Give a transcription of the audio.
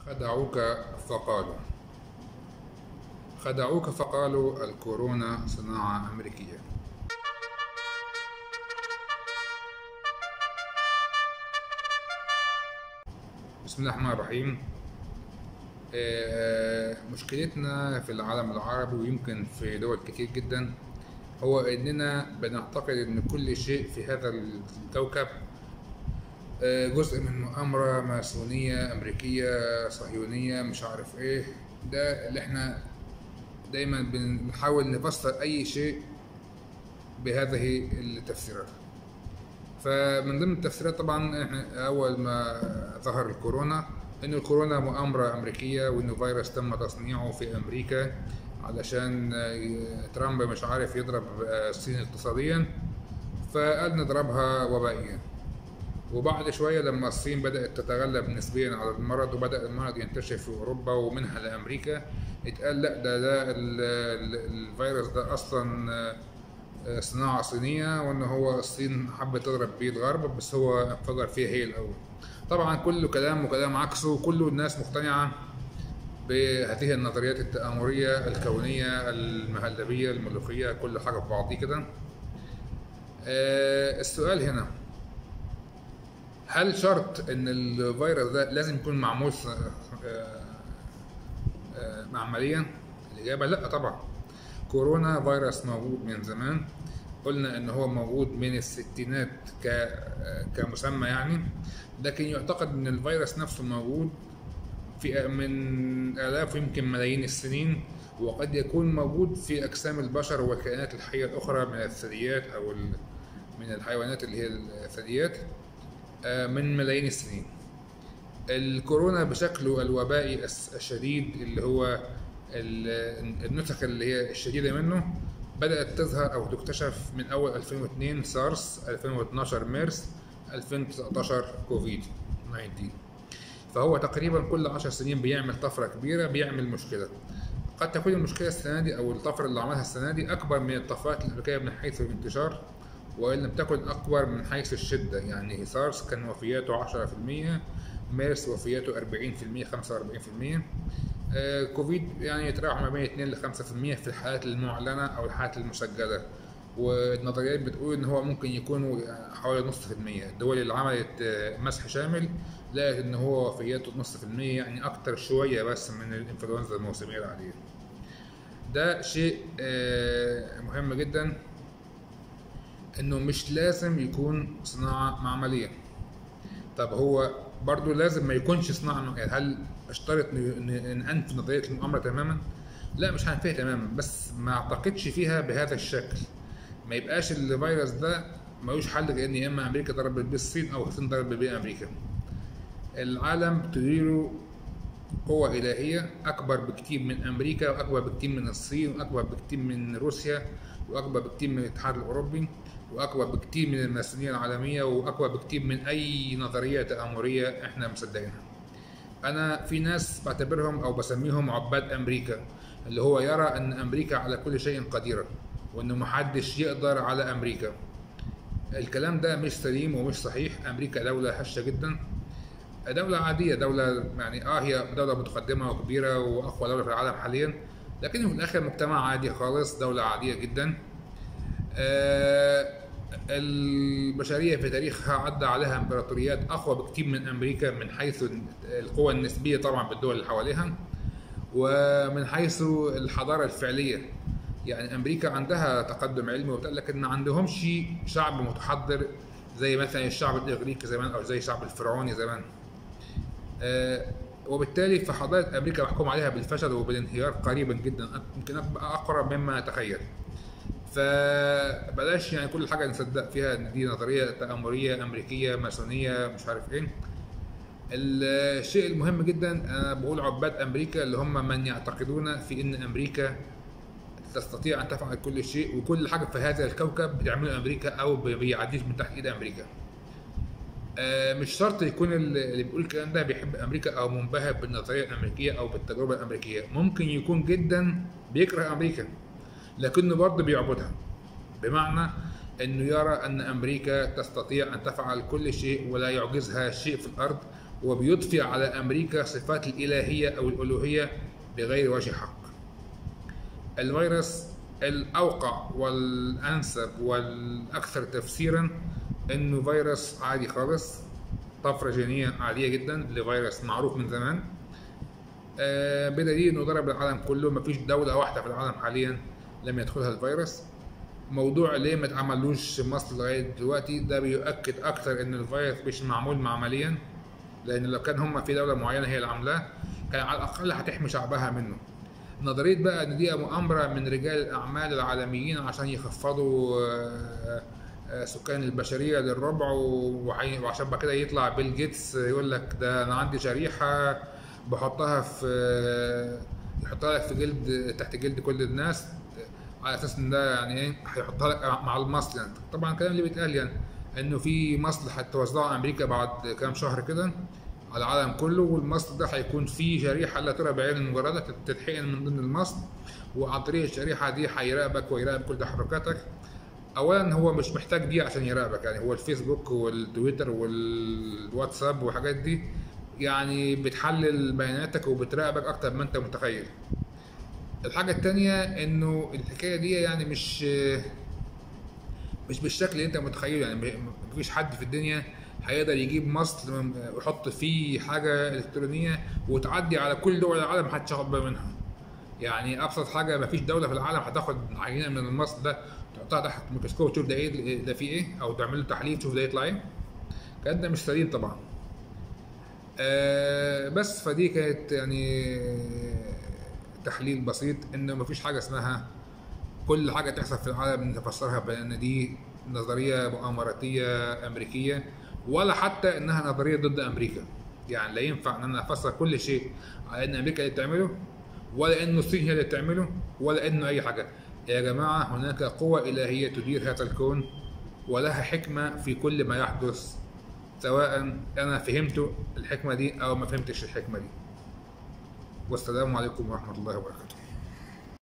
خدعوك فقالوا خدعوك فقالوا الكورونا صناعة أمريكية بسم الله الرحمن الرحيم آه، مشكلتنا في العالم العربي ويمكن في دول كتير جدا هو اننا بنعتقد ان كل شيء في هذا الكوكب آه، جزء من مؤامرة ماسونية أمريكية صهيونية مش عارف إيه ده اللي إحنا دايما بنحاول نفسر أي شيء بهذه التفسيرات فمن ضمن التفسيرات طبعا إحنا أول ما ظهر الكورونا إن الكورونا مؤامرة أمريكية وإنه فيروس تم تصنيعه في أمريكا علشان آه، ترامب مش عارف يضرب آه، الصين اقتصاديا فقال نضربها وبائيا وبعد شوية لما الصين بدأت تتغلب نسبيا على المرض وبدأ المرض ينتشر في أوروبا ومنها لأمريكا اتقال لا ده ده ال- ال- الفيروس ده أصلا آه، صناعة صينية وإن هو الصين حبت تضرب بيه الغرب بس هو انفجر فيها هي الأول طبعا كله كلام وكلام عكسه كله الناس مقتنعة بهذه النظريات التآمرية الكونية المهلبية الملوخية كل حاجة في بعضيه كده آه، السؤال هنا هل شرط ان الفيروس ده لازم يكون معمول س- آه، آه، معمليا الاجابه لا طبعا كورونا فيروس موجود من زمان قلنا ان هو موجود من الستينات ك آه، كمسمى يعني لكن يعتقد ان الفيروس نفسه موجود في من آلاف ويمكن ملايين السنين وقد يكون موجود في أجسام البشر والكائنات الحية الأخرى من الثدييات أو ال- من الحيوانات اللي هي الثدييات آه، من ملايين السنين الكورونا بشكله الوبائي الس- الشديد اللي هو ال- النسخ اللي هي الشديدة منه بدأت تظهر أو تكتشف من أول 2002 سارس 2012 ميرس 2019 كوفيد 19 فهو تقريبا كل 10 سنين بيعمل طفرة كبيرة بيعمل مشكلة قد تكون المشكلة السنة دي أو الطفرة اللي عملها السنة دي أكبر من الطفرات الأمريكية من حيث الانتشار وإن لم تكن أكبر من حيث الشدة يعني سارس كان وفياته 10% مارس وفياته 40% 45% آه، كوفيد يعني يتراوح ما بين 2 ل 5% في الحالات المعلنة أو الحالات المسجلة والنظريات بتقول ان هو ممكن يكونوا حوالي نص في المية الدول اللي عملت آه، مسح شامل لقت ان هو وفياته نص في المية يعني اكتر شوية بس من الانفلونزا الموسمية العادية ده شيء آه، مهم جدا انه مش لازم يكون صناعة معملية طب هو برضو لازم ما يكونش صناعة م- يعني هل اشترط ن- ن- ان انفي نظرية المؤامرة تماما؟ لا مش هنفيها تماما بس ما اعتقدش فيها بهذا الشكل ما يبقاش الفيروس ده ملوش حل لان يا اما امريكا ضربت بيه الصين او الصين ضربت بيه امريكا العالم تديره قوة إلهية أكبر بكتير من أمريكا وأكبر بكتير من الصين وأكبر بكتير من روسيا وأكبر بكتير من الاتحاد الأوروبي وأكبر بكتير من الماسونية العالمية وأكبر بكتير من أي نظرية تآمرية إحنا مصدقينها. أنا في ناس بعتبرهم أو بسميهم عباد أمريكا اللي هو يرى أن أمريكا على كل شيء قديرة وأنه محدش يقدر على أمريكا. الكلام ده مش سليم ومش صحيح أمريكا دولة هشة جدا دولة عادية دولة يعني اه هي دولة متقدمة وكبيرة واقوى دولة في العالم حاليا لكن في الاخر مجتمع عادي خالص دولة عادية جدا آه البشرية في تاريخها عدى عليها امبراطوريات اقوى بكتير من امريكا من حيث القوة النسبية طبعا بالدول اللي حواليها ومن حيث الحضارة الفعلية يعني امريكا عندها تقدم علمي وبتاع لكن ما عندهمش شعب متحضر زي مثلا الشعب الاغريقي زمان او زي الشعب الفرعوني زمان آه، وبالتالي فحضارة أمريكا محكوم عليها بالفشل وبالانهيار قريبا جدا يمكن أبقى أقرب مما نتخيل فبلاش يعني كل حاجة نصدق فيها إن دي نظرية تآمرية أمريكية ماسونية مش عارف إيه الشيء المهم جدا أنا بقول عباد أمريكا اللي هم من يعتقدون في إن أمريكا تستطيع أن تفعل كل شيء وكل حاجة في هذا الكوكب بتعمله أمريكا أو بيعديش من تحت إيد أمريكا آه، مش شرط يكون اللي اللي بيقول الكلام ده بيحب امريكا او منبهر بالنظريه الامريكيه او بالتجربه الامريكيه ممكن يكون جدا بيكره امريكا لكنه برضه بيعبدها بمعنى انه يرى ان امريكا تستطيع ان تفعل كل شيء ولا يعجزها شيء في الارض وبيضفي على أمريكا صفات الإلهية أو الألوهية بغير وجه حق الفيروس الأوقع والأنسب والأكثر تفسيرا إنه فيروس عادي خالص طفرة جينية عادية جدا لفيروس معروف من زمان آه، بدليل انه ضرب العالم كله مفيش دولة واحدة في العالم حاليا لم يدخلها الفيروس موضوع ليه ما اتعملوش في مصر لغاية دلوقتي ده بيؤكد أكتر إن الفيروس مش معمول معمليا لأن لو كان هم في دولة معينة هي اللي عاملاه كان على الأقل هتحمي شعبها منه نظرية بقى إن دي مؤامرة من رجال الأعمال العالميين عشان يخفضوا آه، آه، سكان البشرية للربع وعي- وعشان بعد كده يطلع بيل جيتس يقول لك ده أنا عندي شريحة بحطها في يحطها لك في جلد تحت جلد كل الناس على اساس ان ده يعني ايه هيحطها لك مع المصل يعني طبعا الكلام اللي بيتقال يعني انه في مصل هتوزعه امريكا بعد كام شهر كده على العالم كله والمصل ده هيكون فيه شريحه لا ترى بعين المجرده تتحقن من ضمن المصل وعن طريق الشريحه دي هيراقبك ويراقب كل تحركاتك اولا هو مش محتاج دي عشان يراقبك يعني هو الفيسبوك والتويتر والواتساب والحاجات دي يعني بتحلل بياناتك وبتراقبك اكتر ما انت متخيل الحاجة التانية انه الحكاية دي يعني مش مش بالشكل اللي انت متخيله يعني مفيش حد في الدنيا هيقدر يجيب مصل ويحط فيه حاجة إلكترونية وتعدي على كل دول العالم محدش ياخد باله منها. يعني أبسط حاجة مفيش دولة في العالم هتاخد عينة من المصل ده تحطها تحت الميكروسكوب تشوف ده ايه ده فيه ايه أو تعمل له تحليل تشوف ده يطلع ايه. الكلام ده مش سليم طبعا. آه بس فدي كانت يعني تحليل بسيط انه مفيش حاجه اسمها كل حاجه تحصل في العالم نفسرها بان دي نظريه مؤامراتيه امريكيه ولا حتى انها نظريه ضد امريكا يعني لا ينفع ان انا افسر كل شيء على ان امريكا اللي بتعمله ولا انه الصين هي اللي بتعمله ولا انه اي حاجه يا جماعه هناك قوه الهيه تدير هذا الكون ولها حكمه في كل ما يحدث سواء انا فهمت الحكمه دي او ما فهمتش الحكمه دي والسلام عليكم ورحمه الله وبركاته